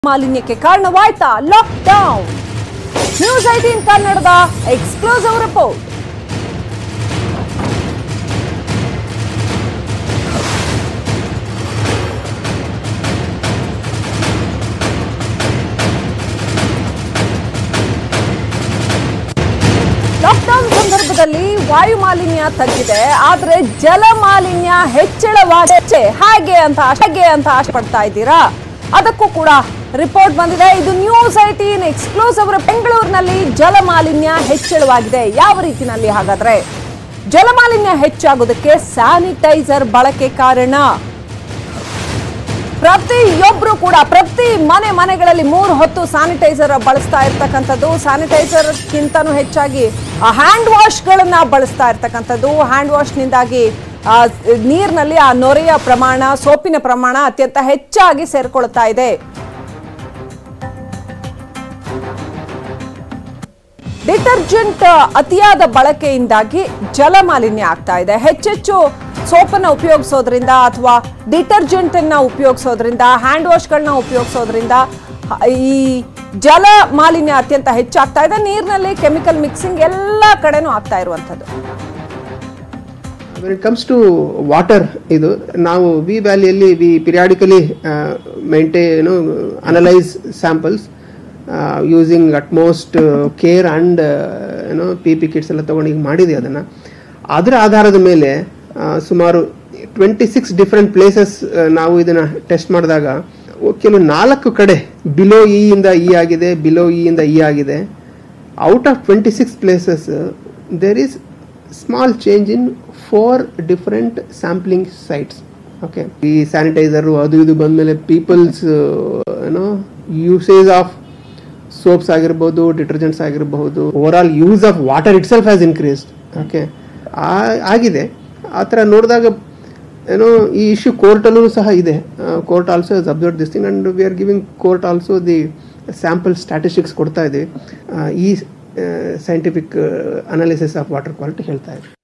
ಮಾಲಿನ್ಯಕ್ಕೆ ಕಾರಣವಾಯ್ತಾ lockdown news eighteen ಕನ್ನಡದ ಎಕ್ಸ್ಕ್ಲೂಸಿವ್ ರಿಪೋರ್ಟ್ ಲಾಕ್ಡೌನ್ ಸಂದರ್ಭದಲ್ಲಿ ವಾಯು ಮಾಲಿನ್ಯ ತಗ್ಗಿದೆ ಆದ್ರೆ ಜಲ ಮಾಲಿನ್ಯ ಹೆಚ್ಚಳವಾಗಿದೆ ಹಾಗೆ ಅಂತ ಹಾಗೆ ಅಂತ ಆಶೆ ಪಡ್ತಾ ಇದ್ದೀರಾ ಅದಕ್ಕೂ ಕೂಡ ರಿಪೋರ್ಟ್ ಬಂದಿದೆ ಇದು ನ್ಯೂಸ್ ಐಟೀನ್ ಎಕ್ಸ್ಕ್ಲೂಸಿವ್ ಬೆಂಗಳೂರಿನಲ್ಲಿ ಜಲ ಮಾಲಿನ್ಯ ಹೆಚ್ಚಳವಾಗಿದೆ ಯಾವ ರೀತಿನಲ್ಲಿ ಹಾಗಾದ್ರೆ ಜಲ ಮಾಲಿನ್ಯ ಹೆಚ್ಚಾಗೋದಕ್ಕೆ ಸ್ಯಾನಿಟೈಸರ್ ಬಳಕೆ ಕಾರಣ ಪ್ರತಿಯೊಬ್ರು ಕೂಡ ಪ್ರತಿ ಮನೆ ಮನೆಗಳಲ್ಲಿ ಮೂರು ಹೊತ್ತು ಸ್ಯಾನಿಟೈಸರ್ ಬಳಸ್ತಾ ಇರ್ತಕ್ಕಂಥದ್ದು ಸ್ಯಾನಿಟೈಸರ್ಗಿಂತನೂ ಹೆಚ್ಚಾಗಿ ಹ್ಯಾಂಡ್ ವಾಶ್ಗಳನ್ನ ಬಳಸ್ತಾ ಇರ್ತಕ್ಕಂಥದ್ದು ಹ್ಯಾಂಡ್ ವಾಶ್ನಿಂದಾಗಿ ಆ, ನೀರಿನಲ್ಲಿ ಆ ನೊರೆಯ ಪ್ರಮಾಣ ಸೋಪಿನ ಪ್ರಮಾಣ ಅತ್ಯಂತ ಹೆಚ್ಚಾಗಿ ಸೇರ್ಕೊಳ್ತಾ ಇದೆ ಡಿಟರ್ಜೆಂಟ್ ಅತಿಯಾದ ಬಳಕೆಯಿಂದಾಗಿ ಜಲ ಮಾಲಿನ್ಯ ಆಗ್ತಾ ಇದೆ ಹೆಚ್ಚೆಚ್ಚು ಸೋಪನ್ನ ಉಪಯೋಗಿಸೋದ್ರಿಂದ ಅಥವಾ ಡಿಟರ್ಜೆಂಟ್ ಅನ್ನ ಉಪಯೋಗಿಸೋದ್ರಿಂದ ಹ್ಯಾಂಡ್ ವಾಶ್ಗಳನ್ನ ಉಪಯೋಗಿಸೋದ್ರಿಂದ ಹ- ಈ ಜಲ ಮಾಲಿನ್ಯ ಅತ್ಯಂತ ಹೆಚ್ಚಾಗ್ತಾ ಇದೆ ನೀರಿನಲ್ಲಿ ಕೆಮಿಕಲ್ ಮಿಕ್ಸಿಂಗ್ ಎಲ್ಲ ಕಡೆನೂ ಆಗ್ತಾ ಇರುವಂಥದ್ದು when it comes to water ಇದು ನಾವು ವಿ ವ್ಯಾಲಿಯಲ್ಲಿ we periodically maintain analyse samples using utmost care and ಏನೋ ಪಿ ಪಿ ಕಿಟ್ಸ್ ಎಲ್ಲ ತೊಗೊಂಡು ಈಗ ಮಾಡಿದೆ ಅದನ್ನು ಅದರ ಆಧಾರದ ಮೇಲೆ ಆ, ಸುಮಾರು ಟ್ವೆಂಟಿ ಸಿಕ್ಸ್ ಡಿಫ್ರೆಂಟ್ ಪ್ಲೇಸಸ್ ನಾವು ಇದನ್ನು ಟೆಸ್ಟ್ ಮಾಡಿದಾಗ ಕೆಲವು ನಾಲ್ಕು ಕಡೆ ಬಿಲೋ ಇ ಇಂದ ಇ ಆಗಿದೆ ಬಿಲೋ ಇ ಇಂದ ಇ ಆಗಿದೆ out of twenty six places there is small change in four different sampling sites okay ಈ ಸ್ಯಾನಿಟೈಸರು ಅದು ಇದು ಬಂದಮೇಲೆ ಪೀಪಲ್ಸ್ ಏನೋ ಯೂಸೇಜ್ ಆಫ್ ಸೋಪ್ಸ್ ಆಗಿರ್ಬೋದು ಡಿಟರ್ಜೆಂಟ್ಸ್ ಆಗಿರಬಹುದು overall use of water itself has increased okay ಆಗಿದೆ ಆ ಥರ ನೋಡಿದಾಗ ಏನೋ ಈ ಇಶ್ಯೂ ಕೋರ್ಟಲ್ಲೂ ಸಹ ಇದೆ court also is observe this thing and we are giving court also the sample statistics ಕೊಡ್ತಾ ಇದ್ದೀವಿ ಈ scientific analysis of water quality ಹೇಳ್ತಾ ಇದೆ